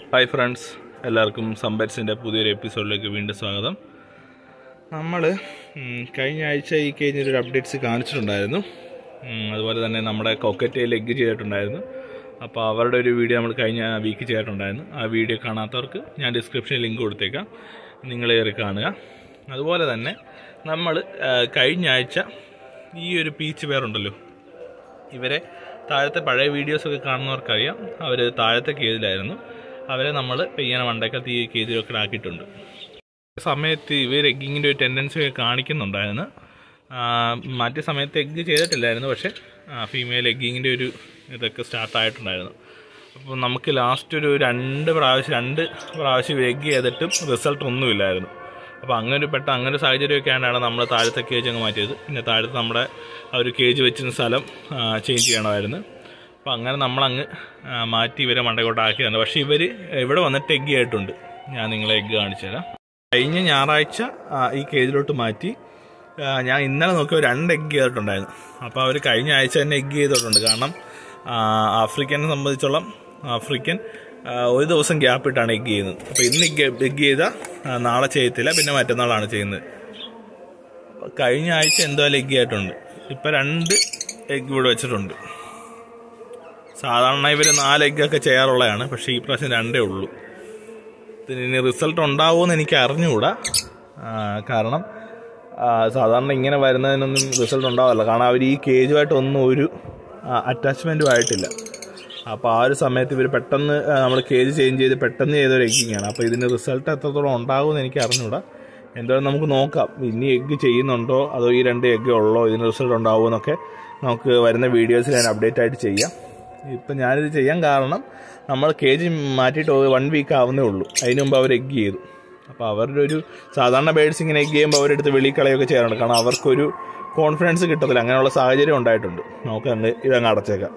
hi friends എല്ലാവർക്കും സമ്പറ്റ്സിൻ്റെ പുതിയൊരു എപ്പിസോഡിലേക്ക് വീണ്ടും സ്വാഗതം നമ്മൾ കഴിഞ്ഞ ആഴ്ച ഈ കഴിഞ്ഞൊരു അപ്ഡേറ്റ്സ് കാണിച്ചിട്ടുണ്ടായിരുന്നു ഉം, അതുപോലെ തന്നെ നമ്മുടെ കൊക്കറ്റയിൽ എഗ് ചെയ്തിട്ടുണ്ടായിരുന്നു അപ്പോൾ അവരുടെ ഒരു വീഡിയോ നമ്മൾ കഴിഞ്ഞ വീക്ക് ചെയ്തിട്ടുണ്ടായിരുന്നു ആ വീഡിയോ കാണാത്തവർക്ക് ഞാൻ ഡിസ്ക്രിപ്ഷനിൽ ലിങ്ക് കൊടുത്തേക്കാം നിങ്ങൾ കയറി കാണുക അതുപോലെ തന്നെ നമ്മൾ കഴിഞ്ഞ ആഴ്ച ഈ ഒരു പീച്ച് പേറുണ്ടല്ലോ ഇവരെ താഴത്തെ പഴയ വീഡിയോസൊക്കെ കാണുന്നവർക്കറിയാം അവർ താഴത്തെ കേജിലായിരുന്നു അവരെ നമ്മൾ ഇങ്ങനെ മണ്ടക്കത്ത് ഈ കേജിലൊക്കെ ആക്കിയിട്ടുണ്ട് സമയത്ത് ഇവർ എഗ്ഗിങ്ങിൻ്റെ ഒരു ടെൻഡൻസി ഒക്കെ കാണിക്കുന്നുണ്ടായിരുന്നു ആ, മറ്റേ സമയത്ത് എഗ്ഗ് ചെയ്തിട്ടില്ലായിരുന്നു പക്ഷേ ഫീമെയിൽ എഗ്ഗിങ്ങിൻ്റെ ഒരു ഇതൊക്കെ സ്റ്റാർട്ടായിട്ടുണ്ടായിരുന്നു അപ്പോൾ നമുക്ക് ലാസ്റ്റ് ഒരു രണ്ട് പ്രാവശ്യം രണ്ട് പ്രാവശ്യം എഗ്ഗ് ചെയ്തിട്ടും റിസൾട്ട് ഒന്നുമില്ലായിരുന്നു അപ്പോൾ അങ്ങനെ ഒരു പെട്ട അങ്ങനെ ഒരു സാഹചര്യമൊക്കെയാണ് നമ്മൾ താഴത്തെ കേജ് അങ്ങ് മാറ്റിയത് പിന്നെ താഴത്ത് നമ്മുടെ ആ ഒരു കേജ് വെച്ചിരുന്ന സ്ഥലം ചേഞ്ച് ചെയ്യണമായിരുന്നു അപ്പോൾ അങ്ങനെ നമ്മളങ്ങ് ആ, മാറ്റി ഇവരെ മണ്ടക്കോട്ടാക്കിയതാണ് പക്ഷേ ഇവർ ഇവിടെ വന്നിട്ട് എഗ്ഗ് ആയിട്ടുണ്ട് ഞാൻ നിങ്ങളെ എഗ്ഗ് കാണിച്ചു തരാം കഴിഞ്ഞ ഞായറാഴ്ച ആ, ഈ കേജിലോട്ട് മാറ്റി ആ, ഞാൻ ഇന്നലെ നോക്കിയപ്പോൾ രണ്ട് എഗ്ഗ് ചെയ്തിട്ടുണ്ടായിരുന്നു അപ്പോൾ അവർ കഴിഞ്ഞ ആഴ്ച തന്നെ എഗ്ഗ് ചെയ്തിട്ടുണ്ട് കാരണം ആ, ആഫ്രിക്കനെ സംബന്ധിച്ചോളം ആഫ്രിക്കൻ ആ, ഒരു ദിവസം ഗ്യാപ്പ് ഇട്ടാണ് എഗ്ഗ് ചെയ്യുന്നത് അപ്പോൾ ഇന്ന് എഗ്ഗ് ചെയ്താൽ നാളെ ചെയ്യത്തില്ല പിന്നെ മറ്റന്നാളാണ് ചെയ്യുന്നത് കഴിഞ്ഞ ആഴ്ച എന്തോ എഗ്ഗ് ആയിട്ടുണ്ട് ഇപ്പം രണ്ട് എഗ്ഗ് ഇവിടെ വെച്ചിട്ടുണ്ട് സാധാരണ ഇവർ നാല് എഗ്ഗൊക്കെ ചെയ്യാറുള്ളതാണ് പക്ഷേ ഈ പ്രാവശ്യം രണ്ടേ ഉള്ളൂ ഇതിന് ഇനി റിസൾട്ട് ഉണ്ടാവുമെന്ന് എനിക്ക് അറിഞ്ഞുകൂടാ ആ, കാരണം ആ, സാധാരണ ഇങ്ങനെ വരുന്നതിനൊന്നും റിസൾട്ട് ഉണ്ടാവില്ല കാരണം അവർ ഈ കേജുമായിട്ടൊന്നും ഒരു അറ്റാച്ച്മെൻറ്റും ആയിട്ടില്ല അപ്പോൾ ആ ഒരു സമയത്ത് ഇവർ പെട്ടെന്ന് നമ്മൾ കേജ് ചേഞ്ച് ചെയ്ത് പെട്ടെന്ന് ചെയ്തൊരു എഗ്ഗിങ്ങാണ് അപ്പോൾ ഇതിന് റിസൾട്ട് എത്രത്തോളം ഉണ്ടാകുമെന്ന് എനിക്ക് അറിഞ്ഞുകൂടാ എന്തായാലും നമുക്ക് നോക്കാം ഇനി എഗ്ഗ് ചെയ്യുന്നുണ്ടോ അതോ ഈ രണ്ട് എഗ്ഗ് ഉള്ളോ ഇതിന് റിസൾട്ട് ഉണ്ടാവുമോ എന്നൊക്കെ നമുക്ക് വരുന്ന വീഡിയോസിൽ ഞാൻ അപ്ഡേറ്റ് ആയിട്ട് ചെയ്യാം ഇപ്പം ഞാനിത് ചെയ്യാൻ കാരണം നമ്മൾ കെ ജി മാറ്റിയിട്ട് വൺ വീക്ക് ആവുന്നേ ഉള്ളൂ അതിന് മുമ്പ് അവർ എഗ്ഗ് ചെയ്തു അപ്പോൾ അവരുടെ ഒരു സാധാരണ ബേഡ്സ് ഇങ്ങനെ എഗ്ഗ് ചെയ്യുമ്പോൾ അവരെടുത്ത് വെളിക്കളയൊക്കെ ചെയ്യാറുണ്ട് കാരണം അവർക്കൊരു കോൺഫിഡൻസ് കിട്ടത്തില്ല അങ്ങനെയുള്ള സാഹചര്യം ഉണ്ടായിട്ടുണ്ട് നമുക്ക് അങ്ങ് ഇതങ്ങ് അടച്ചേക്കാം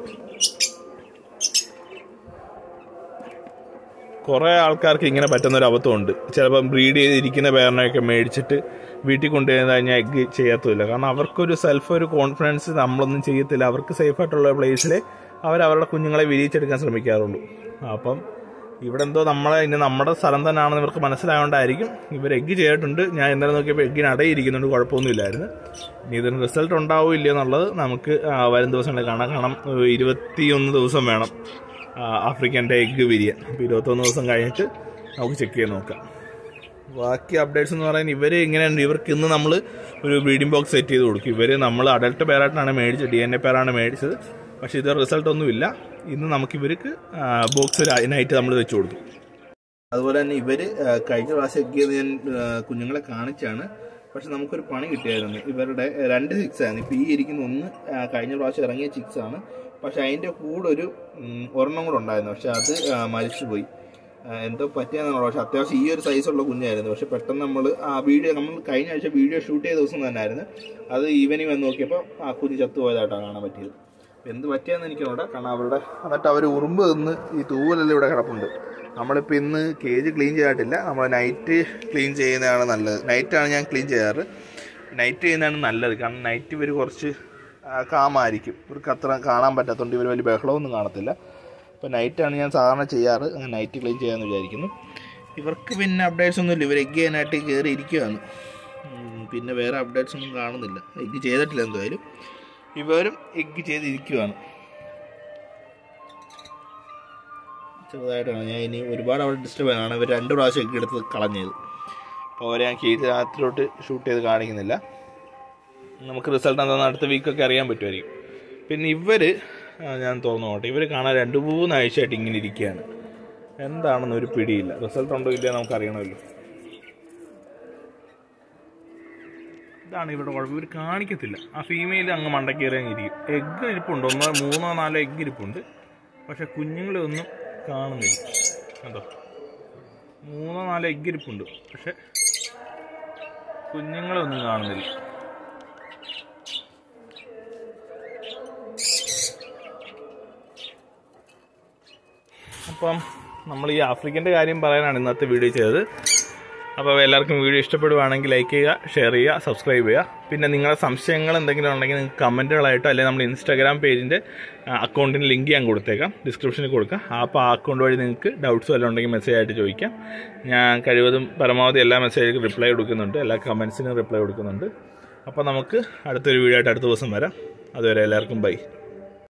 കുറേ ആൾക്കാർക്ക് ഇങ്ങനെ പറ്റുന്ന ഒരു അബദ്ധമുണ്ട് ചിലപ്പം ബ്രീഡ് ചെയ്തിരിക്കുന്ന പേരനെയൊക്കെ മേടിച്ചിട്ട് വീട്ടിൽ കൊണ്ടുവരുന്ന കഴിഞ്ഞാൽ എഗ്ഗ് ചെയ്യത്തുമില്ല കാരണം അവർക്കൊരു സെൽഫ് ഒരു കോൺഫിഡൻസ് നമ്മളൊന്നും ചെയ്യത്തില്ല അവർക്ക് സേഫ് ആയിട്ടുള്ള പ്ലേസിൽ അവർ അവരുടെ കുഞ്ഞുങ്ങളെ വിരിയിച്ചെടുക്കാൻ ശ്രമിക്കാറുള്ളൂ അപ്പം ഇവിടെ എന്തോ നമ്മളെ ഇനി നമ്മുടെ സ്ഥലം തന്നെയാണെന്ന് ഇവർക്ക് മനസ്സിലായതുകൊണ്ടായിരിക്കും ഇവർ എഗ്ഗ് ചെയ്തിട്ടുണ്ട് ഞാൻ ഇന്നലെ നോക്കിയപ്പോൾ എഗ്ഗിന് അടയിരിക്കുന്നുണ്ട് കുഴപ്പമൊന്നുമില്ലായിരുന്നു ഇനി ഇതിന് റിസൾട്ട് ഉണ്ടാവും ഇല്ലയോ എന്നുള്ളത് നമുക്ക് ആ, വരും ദിവസങ്ങളിൽ കാണാം കാരണം ഏഹ്, ഇരുപത്തിയൊന്ന് ദിവസം വേണം ആ, ആഫ്രിക്കൻ്റെ എഗ്ഗ് വിരിയാൻ അപ്പോൾ ഇരുപത്തൊന്ന് ദിവസം കഴിഞ്ഞിട്ട് നമുക്ക് ചെക്ക് ചെയ്ത് നോക്കാം ബാക്കി അപ്ഡേറ്റ്സ് എന്ന് പറയുന്നത് ഇവർ ഇങ്ങനെയുണ്ട് ഇവർക്ക് ഇന്ന് നമ്മൾ ഒരു ബ്രീഡിംഗ് ബോക്സ് സെറ്റ് ചെയ്ത് കൊടുക്കും ഇവർ നമ്മൾ അഡൽട്ട് പേരായിട്ടാണ് മേടിച്ചത് ഡി എൻ എ പേരാണ് മേടിച്ചത് പക്ഷേ ഇത് റിസൾട്ട് ഒന്നുമില്ല ഇന്ന് നമുക്ക് ഇവർക്ക് ബോക്സ് ഒരു അതിനായിട്ട് നമ്മൾ വെച്ച് കൊടുക്കും അതുപോലെ തന്നെ ഇവർ കഴിഞ്ഞ പ്രാവശ്യം എഗ് ചെയ്ത് ഞാൻ ആ, കുഞ്ഞുങ്ങളെ കാണിച്ചാണ് പക്ഷെ നമുക്കൊരു പണി കിട്ടിയായിരുന്നു ഇവരുടെ രണ്ട് ചിക്സ് ആയിരുന്നു ഇപ്പം ഈ ഇരിക്കുന്ന ഒന്ന് ആ, കഴിഞ്ഞ പ്രാവശ്യം ഇറങ്ങിയ ചിക്സ് ആണ് പക്ഷെ അതിൻ്റെ കൂടെ ഒരു ഉം, ഒരെണ്ണം കൂടെ ഉണ്ടായിരുന്നു പക്ഷെ അത് ആ, മരിച്ചുപോയി ആ, എന്തോ പറ്റിയെന്നാണ് പക്ഷെ അത്യാവശ്യം ഈ ഒരു സൈസുള്ള കുഞ്ഞായിരുന്നു പക്ഷെ പെട്ടെന്ന് നമ്മൾ ആ വീഡിയോ നമ്മൾ കഴിഞ്ഞ ആഴ്ച വീഡിയോ ഷൂട്ട് ചെയ്ത ദിവസം തന്നെ ആയിരുന്നു അത് ഈവനിങ് വന്ന് നോക്കിയപ്പോൾ ആ കുഞ്ഞ് ചത്തുപോയതായിട്ടാണ് കാണാൻ പറ്റിയത് എന്ത് പറ്റിയെന്ന് എനിക്കറിയില്ല കാരണം അവരുടെ എന്നിട്ട് അവർ ഉറുമ്പ് നിന്ന് ഈ തൂവലെല്ലാം ഇവിടെ കിടപ്പുണ്ട് നമ്മളിപ്പോൾ ഇന്ന് കേജ് ക്ലീൻ ചെയ്തിട്ടില്ല നമ്മൾ നൈറ്റ് ക്ലീൻ ചെയ്യുന്നതാണ് നല്ലത് നൈറ്റാണ് ഞാൻ ക്ലീൻ ചെയ്യാറ് നൈറ്റ് ചെയ്യുന്നതാണ് നല്ലത് കാരണം നൈറ്റ് ഇവർ കുറച്ച് ആ, കാമായിരിക്കും ഇവർക്ക് അത്ര കാണാൻ പറ്റാത്തതുകൊണ്ട് ഇവർ വലിയ ബഹളമൊന്നും കാണത്തില്ല അപ്പോൾ നൈറ്റാണ് ഞാൻ സാധാരണ ചെയ്യാറ് അങ്ങനെ നൈറ്റ് ക്ലീൻ ചെയ്യാമെന്ന് വിചാരിക്കുന്നു ഇവർക്ക് പിന്നെ അപ്ഡേറ്റ്സ് ഒന്നുമില്ല ഇവർ എഗ് ചെയ്യാനായിട്ട് കയറി ഇരിക്കുകയാണ് ഉം, പിന്നെ വേറെ അപ്ഡേറ്റ്സ് ഒന്നും കാണുന്നില്ല എഗ് ചെയ്തിട്ടില്ല എന്തായാലും ഇവരും എഗ് ചെയ്തിരിക്കുകയാണ് ചെറുതായിട്ടാണ് ഞാൻ ഇനി ഒരുപാട് അവിടെ ഡിസ്റ്റർബ് ആണ് ഇവർ രണ്ട് പ്രാവശ്യം എഗ് എടുത്ത് കളഞ്ഞത് അപ്പോൾ അവരെ ഞാൻ കേസ് രാത്രിയിലോട്ട് ഷൂട്ട് ചെയ്ത് കാണിക്കുന്നില്ല നമുക്ക് റിസൾട്ട് എന്താണെന്ന് അടുത്ത വീക്കൊക്കെ അറിയാൻ പറ്റുമായിരിക്കും പിന്നെ ഇവർ ഞാൻ തുറന്നു നോട്ടെ ഇവർ കാണാൻ രണ്ട് മൂന്ന് ആഴ്ചയായിട്ട് ഇങ്ങനെ ഇരിക്കുകയാണ് എന്താണെന്ന് ഒരു പിടിയില്ല റിസൾട്ട് ഉണ്ടോ ഇല്ലയോ നമുക്ക് അറിയണമല്ലോ ഇതാണ് ഇവിടെ കുഴപ്പം ഇവർ കാണിക്കത്തില്ല ആ ഫീമെയിൽ അങ്ങ് മണ്ടക്കേറി അങ്ങ് ഇരിക്കും എഗ്ഗ് ഇരിപ്പുണ്ട് ഒന്നോ മൂന്നോ നാലോ എഗ്ഗ് ഇരിപ്പുണ്ട് പക്ഷെ കുഞ്ഞുങ്ങളെ ഒന്നും കാണുന്നില്ല കണ്ടോ മൂന്നോ നാലോ എഗ്ഗ് ഇരിപ്പുണ്ട് പക്ഷെ കുഞ്ഞുങ്ങളെ ഒന്നും കാണുന്നില്ല അപ്പം നമ്മൾ ഈ ആഫ്രിക്കൻ്റെ കാര്യം പറയാനാണ് ഇന്നത്തെ വീഡിയോ ചെയ്തത് അപ്പോൾ എല്ലാവർക്കും വീഡിയോ ഇഷ്ടപ്പെടുവാണെങ്കിൽ ലൈക്ക് ചെയ്യുക ഷെയർ ചെയ്യുക സബ്സ്ക്രൈബ് ചെയ്യുക പിന്നെ നിങ്ങളുടെ സംശയങ്ങൾ എന്തെങ്കിലും ഉണ്ടെങ്കിൽ നിങ്ങൾക്ക് കമൻറ്റുകളായിട്ടോ അല്ലെങ്കിൽ നമ്മുടെ ഇൻസ്റ്റാഗ്രാം പേജിൻ്റെ അക്കൗണ്ടിന് ലിങ്ക് ഞാൻ കൊടുത്തേക്കാം ഡിസ്ക്രിപ്ഷനിൽ കൊടുക്കാം അപ്പോൾ ആ അക്കൗണ്ട് വഴി നിങ്ങൾക്ക് ഡൗട്ട്സ് വല്ലതും ഉണ്ടെങ്കിൽ മെസ്സേജ് ആയിട്ട് ചോദിക്കാം ഞാൻ കഴിവതും പരമാവധി എല്ലാ മെസ്സേജിനും റിപ്ലൈ കൊടുക്കുന്നുണ്ട് എല്ലാ കമൻസിനും റിപ്ലൈ കൊടുക്കുന്നുണ്ട് അപ്പോൾ നമുക്ക് അടുത്തൊരു വീഡിയോ ആയിട്ട് അടുത്ത ദിവസം വരാം അതുവരെ എല്ലാവർക്കും ബൈ